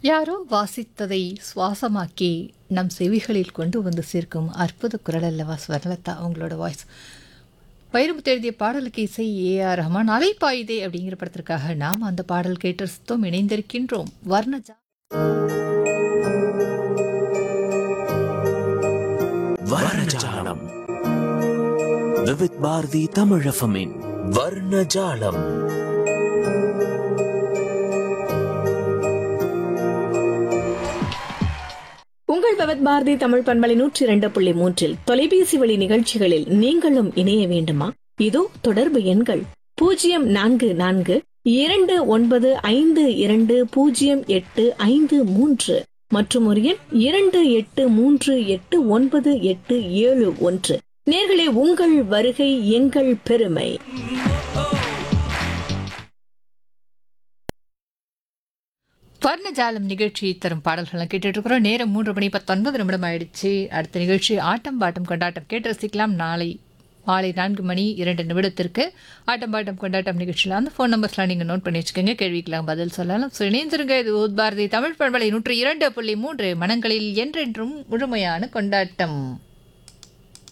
யாரோ வாசித்ததை சுவாசமாக்கி நம் செவிகளில் கொண்டு வந்து சேர்க்கும் அற்புத குரல் அல்லவா ஸ்வர்ணலதா அவங்களோட வாய்ஸ் வைரமுத்து எழுதிய பாடலுக்கு இசை ஏ ஆர் ரஹ்மான் அலைப்பாயுதே அப்படிங்கிற படத்திற்காக நாம் அந்த பாடல் கேட்டு ரசித்தோம் இணைந்திருக்கின்றோம் வர்ணஜா வர்ணஜாலம் விவித் பாரதி தமிழஃபமின் வர்ணஜாலம் உங்கள் பவத் பாரதி தமிழ் பண்பலை நூற்றி இரண்டு புள்ளி மூன்றில் தொலைபேசி வழி நிகழ்ச்சிகளில் நீங்களும் இணைய வேண்டுமா இதோ தொடர்பு எண்கள் பூஜ்ஜியம் நான்கு நான்கு இரண்டு ஒன்பது ஐந்து இரண்டு பூஜ்ஜியம் எட்டு ஐந்து மூன்று மற்றும் ஒரு எண் இரண்டு எட்டு மூன்று எட்டு ஒன்பது எட்டு ஏழு ஒன்று நேர்களே உங்கள் வருகை எங்கள் பெருமை வர்ணஜாலம் நிகழ்ச்சி தரும் பாடல்கள்லாம் கேட்டுட்டு இருக்கிறோம் நேரம் மூன்று மணி பத்தொன்பது நிமிடம் ஆயிடுச்சு அடுத்த நிகழ்ச்சி ஆட்டம் பாட்டம் கொண்டாட்டம் கேட்டு ரசிக்கலாம் நாளை மாலை நான்கு மணி இரண்டு நிமிடத்திற்கு ஆட்டம் பாட்டம் கொண்டாட்டம் நிகழ்ச்சியில் அந்த ஃபோன் நம்பர்ஸ்லாம் நீங்கள் நோட் பண்ணி வச்சுக்கோங்க கேள்விக்கெல்லாம் பதில் சொல்லலாம் ஸோ இணைந்திருங்க இது உத் பாரதி தமிழ் பண்பலை நூற்றி இரண்டு புள்ளி மூன்று மனங்களில் என்றென்றும் முழுமையான கொண்டாட்டம்